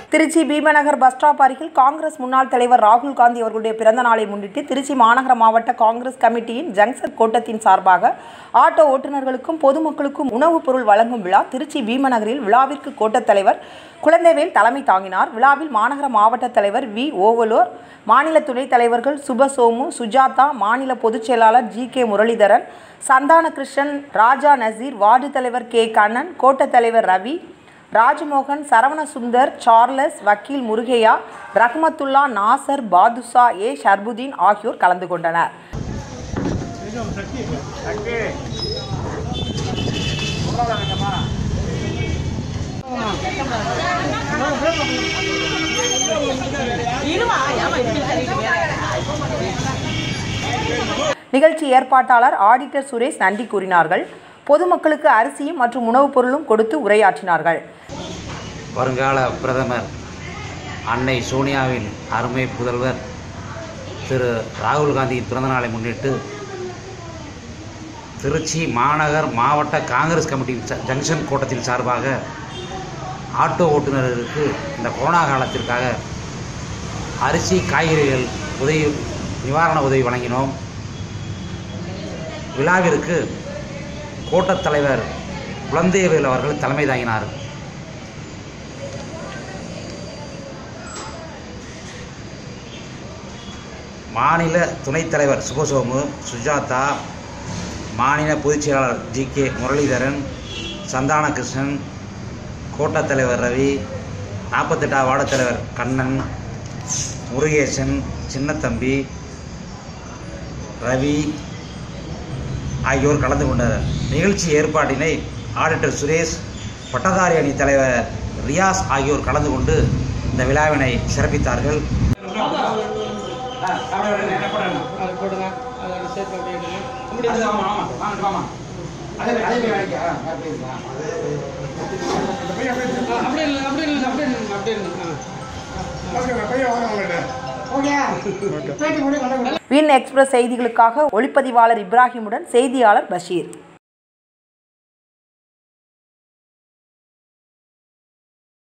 Trichy Bheemanagar bus stop அருகில் காங்கிரஸ் முன்னாள் தலைவர் ராகுல் காந்தி அவர்களுடைய பிறந்த நாளை முன்னிட்டு திருச்சி மாநகர மாவட்ட காங்கிரஸ் கமிட்டியின் ஜங்ஷன் கூட்டத்தின் சார்பாக ஆட்டோ ஓட்டுநர்களுக்கும் பொதுமக்களுக்கும் உணவுப் பொருள் வழங்கும் விழா திருச்சி பீமநகரில் விழாவிற்கு கோட்டத் தலைவர் குழந்தைவேல் தலைமை தாங்கினார் விழாவில் மாநகர மாவட்ட தலைவர் வி ஓவலூர் மாநில துணைத் தலைவர்கள் சுபசோமு சுஜாதா மாநில பொதுச் செயலாளர் G K Muralidharan Santhana Krishnan Raja Naseer ward தலைவர் கே கண்ணன் கோட்டத் தலைவர் ரவி ராஜமோகன் சரவணசுந்தர் சார்லஸ் வக்கீல் முருகையா ரஹ்மத்துல்லா நாசர் பாதுஷா ஏ ஷர்புதீன் ஆகியோர் கலந்து கொண்டனர் நிகழ்ச்சி ஏற்பாட்டாளர் ஆடிட்டர் சுரேஷ் நன்றி கூறினார்கள் பொதுமக்களுக்கு அரிசியும் மற்றும் உணவுப் பொருளும் கொடுத்து உரையாற்றினார்கள் வருங்கால பிரதமர் அன்னை சோனியாவின் அருமை புதல்வர் திரு ராகுல் காந்தியின் பிறந்தநாளை முன்னிட்டு திருச்சி மாநகர் மாவட்ட காங்கிரஸ் கமிட்டியின் ச- ஜங்ஷன் கூட்டத்தின் சார்பாக ஆட்டோ ஓட்டுநர்களுக்கு இந்த கொரோனா காலத்திற்காக அரிசி காய்கறிகள் உதவி நிவாரண உதவி வழங்கினோம் விழாவிற்கு கோட்டத் தலைவர் குழந்தைவேல் அவர்கள் தலைமை தாங்கினார் மாநில துணைத் தலைவர் சுபசோமு சுஜாதா மாநில பொதுச் செயலாளர் ஜி கே முரளிதரன் சந்தான கிருஷ்ணன் கோட்டத் தலைவர் ரவி நாற்பத்தெட்டாம் வார்டு தலைவர் கண்ணன் முருகேசன் சின்னத்தம்பி ரவி ஆகியோர் கலந்து கொண்டனர் நிகழ்ச்சி ஏற்பாட்டினை ஆடிட்டர் சுரேஷ் பட்டதாரி அணி தலைவர் ரியாஸ் ஆகியோர் கலந்து கொண்டு இந்த விழாவினை சிறப்பித்தார்கள் அது போடுங்க அதோட சேர்த்து அப்படியே எடுங்க அப்படி ஆ, அப்படியே இல்லை அப்படியே இல்லை அப்படியே இல்லை அப்படியே இல்லை ஆ வின் எக்ஸ்பிரஸ் செய்திகளுக்காக ஒளிப்பதிவாளர் இப்ராஹிமுடன் செய்தியாளர் பஷீர்